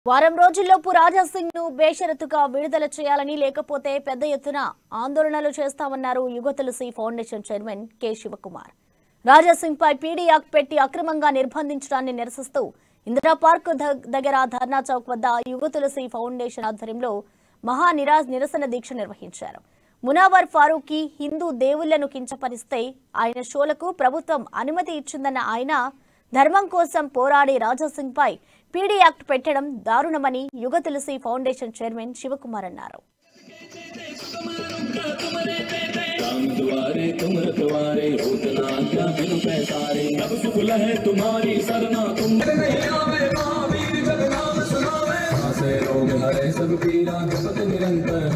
వారం రోజుల్లోపు రాజాసింగ్ ను బేషరతుగా విడుదల చేయాలని లేకపోతే పెద్ద ఎత్తున ఆందోళనలు చేస్తామన్నారు Yuga Tulasi foundation chairman K Shivakumar Raja Singh పై పీడీ యాక్ట్ పెట్టి అక్రమంగా నిర్బంధించడాన్ని నిరసిస్తూ ఇందిరా పార్క్ ద- దగ్గర ధర్నా చౌక్ వద్ద యుగ తులసి ఫౌండేషన్ ఆధ్వర్యంలో మహా నిరా నిరసన దీక్ష నిర్వహించారు మునావర్ ఫారూఖీ హిందూ దేవుళ్లను కించపరిస్తే ఆయన షోలకు ప్రభుత్వం అనుమతి ఇచ్చిందన్న ఆయన ధర్మం కోసం పోరాడే రాజాసింగ్ పై పీడీ యాక్ట్ పెట్టడం దారుణమని యుగ తులసి ఫౌండేషన్ చైర్మన్ శివకుమార్ అన్నారు राम दुआरे तुम रखवारे उतना क्या बिन पैसारे अब सुख लहे तुम्हारी सरना तुम से रोग हरे सब पीरा जपत निरंतर